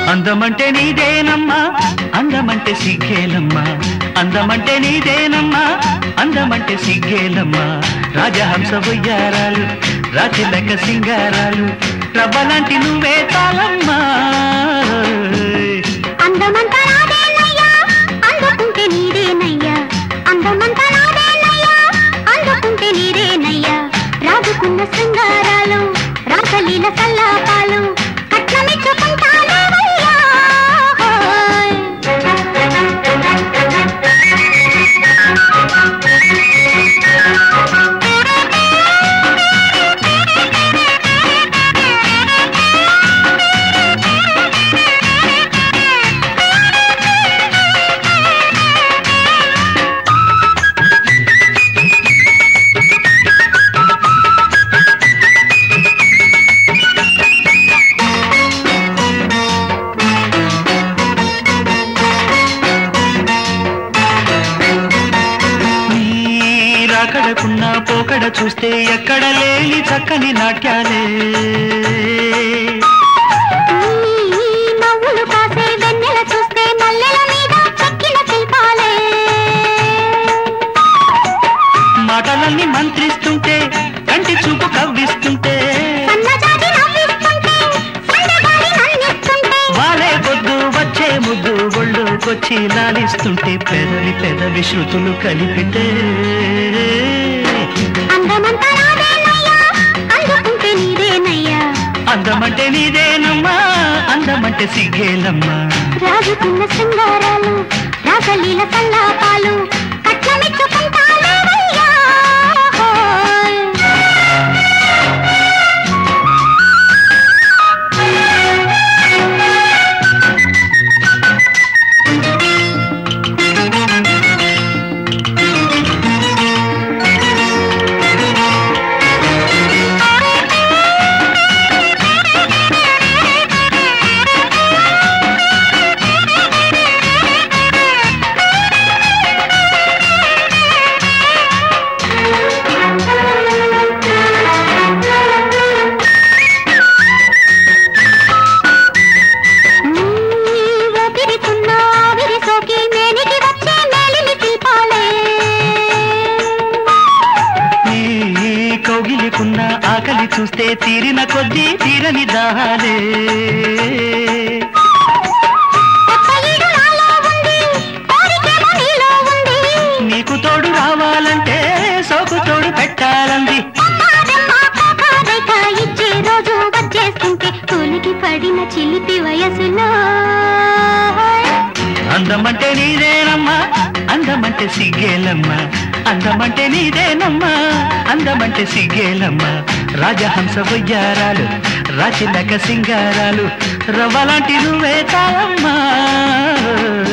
అందమంటే నీదేనమ్మా అందమంటే సిగ్గేలమ్మా అందమంటే నీదేనమ్మా అందమంటే సిగ్గేలమ్మా రాజహంస బొయ్యారాలు రాచిలక సింగారాలు రవ్వలాంటి నువ్వే తాళమ్మా అందమంతా నాదేనయ్యా అందుకుంటే నీదేనయ్యా అందమంతా నాదేనయ్యా అందుకుంటే నీదేనయ్యా రాజుకున్న శృంగారాలు రాసలీల సల్లాపాలు కట్నమిచ్చుకుంటానేవయ్యా నీ రాకడకున్న పోకడ చూస్తే ఎక్కడ లేని చక్కని నాట్యాలే నీ నవ్వులు కాసే వెన్నెల చూస్తే మల్లెల మీద చెక్కిన శిల్పాలే మాటలన్నీ మంత్రిస్తుంటే కంటి చూపు కవ్విస్తుంటే సన్నజాజి నవ్విస్తుంటే సందగాలి నన్నిస్తుంటే వాలే పొద్దు వచ్చే ముద్దు ఒళ్ళుకొచ్చి లాలిస్తుంటే పెదవి పెదవి శృతులు కలిపితే అందమంతా నాదేనయ్యా అందుకుంటే నీదేనయ్యా అందమంటే నీదేనమ్మా అందమంటే సిగ్గేలమ్మా రాజుకున్న శృంగారాలు రాసలీల సల్లాపాలు కట్నమిచ్చుకుంటానేవయ్యా నీ ఊపిరికున్న ఆవిరి సోకి మేనికి వచ్చే మేలిమి శిల్పాలే ఈ కౌగిలికున్న ఆకలి చూస్తే తీరిన కొద్దీ తీరని దాహాలే కొత్త ఈడు నాలో ఉంది కోరికేమో నీలో ఉంది నీకు తోడు రావాలంటే సోకు తోడు పెట్టాలంది అమ్మారమ్మ కాకారైక ఇచ్చే రోజు వచ్చేస్తుంటే తొలికి పడిన చిలిపి వయసులో అందమంటే నీదేనమ్మా అందమంటే సిగ్గేలమ్మా అందమంటే నీదేనమ్మా అందమంటే సిగ్గేలమ్మా రాజహంస వయ్యారాలు రాచిలక సింగారాలు రవ్వలాంటి నువ్వే తాళమ్మా